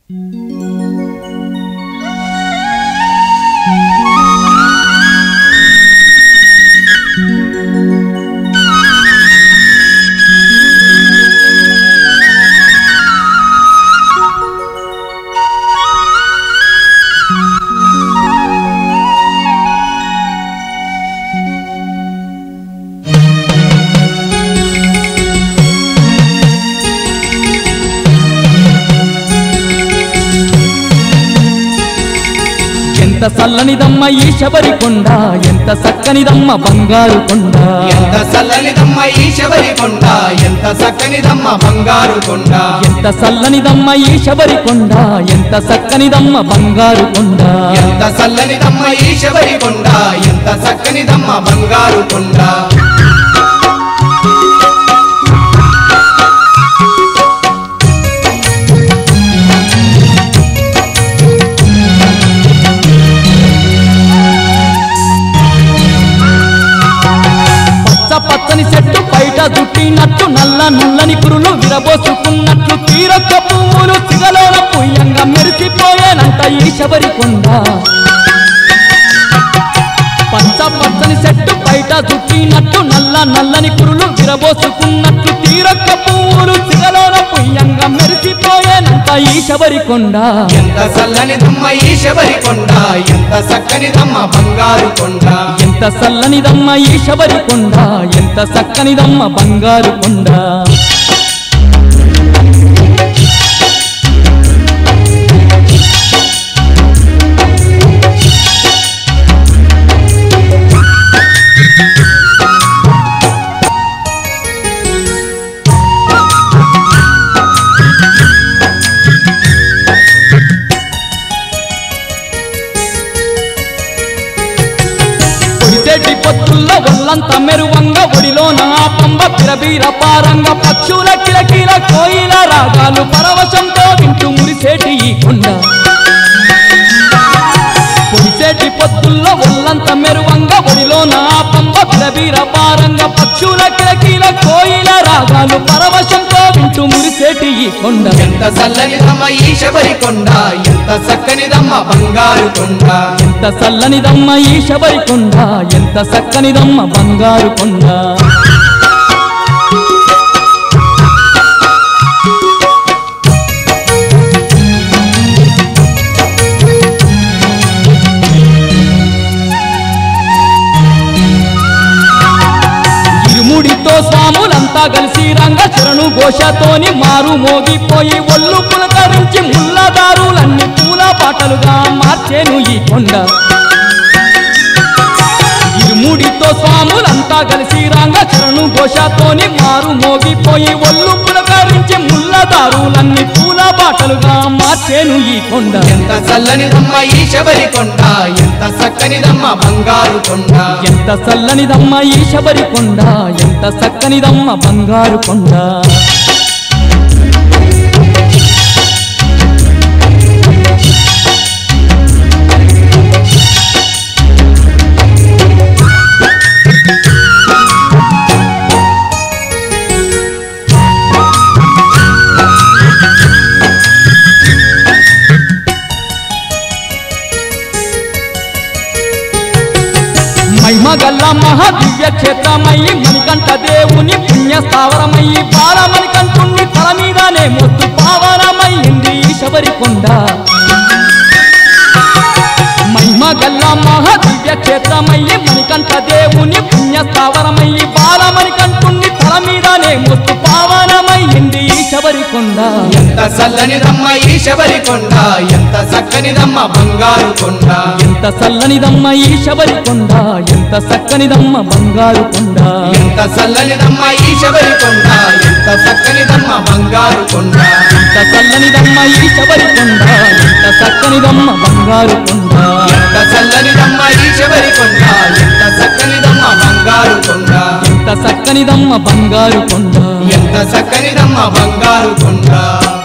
ఎంత చల్లనిదమ్మ ఈ శబరి కొండ ఎంత చక్కనిదమ్మ బంగారు కొండ ఎంత చల్లనిదమ్మ ఈ శబరి కొండ ఎంత చక్కనిదమ్మ బంగారు కొండ ఎంత చల్లనిదమ్మ ఈ శబరి కొండ ఎంత చక్కనిదమ్మ బంగారు కొండ ఎంత చల్లనిదమ్మ ఈ శబరి కొండ ఎంత చక్కనిదమ్మ బంగారు కొండ పచ్చ పచ్చని చెట్టు బయట దుట్టినట్టు నల్ల నల్లని కురులు విరబోసుకున్నట్లు తీరొక్క పువ్వులు సిగలోన పుయ్యంగా మెరిసిపోయేనంట ఈ శబరి కొండ పచ్చ పచ్చని చెట్టు బయట దుట్టినట్టు నల్ల నల్లని కురులు విరబోసుకున్నట్లు తీరొక్క పువ్వులు సిగలోన పుయ్యంగా మెరిసిపోయేనంట ఈ శబరి కొండ ఎంత చల్లనిదమ్మ ఈ శబరి కొండ ఎంత చక్కనిదమ్మ బంగారు కొండ ఎంత చల్లనిదమ్మ ఈ శబరి కొండ ఎంత చక్కనిదమ్మ బంగారు కొండ పొడిసేటి పొత్తుల్లో ఒళ్ళంత మెరువంగ ఒడిలో నా పంబ పిరబీర పారంగ పక్షుల కిలకిల కోయిల రాగాలు పరవశంతో వింటూ మురిసేటి ఈ కొండ పొడిసేటి పొత్తుల్లో ఒళ్ళంత మెరువంగ ఒడిలో నా పంబ పిరబీర పారంగ పక్షుల కిలకిల కోయిల రాగాలు పరవశంతో వింటూ మురిసేటి ఈ కొండ ఎంత చల్లనిదమ్మ ఈ శబరి కొండ ఎంత చక్కనిదమ్మ బంగారు కొండ ఎంత చల్లనిదమ్మ ఈ శబరి కొండ ఎంత చక్కనిదమ్మ బంగారు కొండ ఇరుముడితో స్వాములంతా కలిసి రంగ శరణు ఘోషతోని మారు మోగిపోయి ఒళ్ళు పులకరించి ముల్లదారులన్నీ పూల పాటలుగా మార్చేను ఈ కొండ ఇరుముడితో స్వాములంతా కలిసి రంగ శరణు ఘోషతోని మారు మోగిపోయి ఒళ్ళు పులకరించి ముల్లదారులన్నీ పూల పాటలుగా మార్చేను ఈ కొండ ఎంత చల్లనిదమ్మ ఈ శబరి కొండ ఎంత చక్కనిదమ్మ బంగారు కొండ ఎంత చల్లనిదమ్మ ఈ శబరి కొండ ఎంత చక్కనిదమ్మ బంగారు కొండ మహిమగల్ల మహాదివ్య క్షేత్రమయ్యి మణికంఠ దేవుని పుణ్య స్థావరమయ్యి బాలమణికంఠుణ్ణి తల మీదనే మొత్తు పావనమయ్యింది ఈ శబరి కొండ మహిమగల్ల మహాదివ్య క్షేత్రమయ్యి మణికంఠ దేవుని పుణ్య స్థావరమయ్యి బాలమణికంఠుణ్ణి తల మీదనే మొత్తు పావనమయ్యింది ఈ శబరి కొండ ఎంత చల్లనిదమ్మ ఈ శబరి కొండ ఎంత చక్కనిదమ్మ బంగారు కొండ ఎంత చల్లనిదమ్మ ఈ శబరి కొండ ఎంత చక్కనిదమ్మ బంగారు కొండ ఎంత చల్లనిదమ్మ ఈ శబరి కొండ ఎంత చక్కనిదమ్మ బంగారు కొండ ఎంత చల్లనిదమ్మ ఈ శబరి కొండ ఎంత చక్కనిదమ్మ బంగారు కొండ ఎంత చల్లనిదమ్మ ఈ శబరి కొండ ఎంత చక్కనిదమ్మ బంగారు కొండ ఎంత చక్కనిదమ్మ బంగారు కొండ ఎంత చక్కనిదమ్మ బంగారు కొండ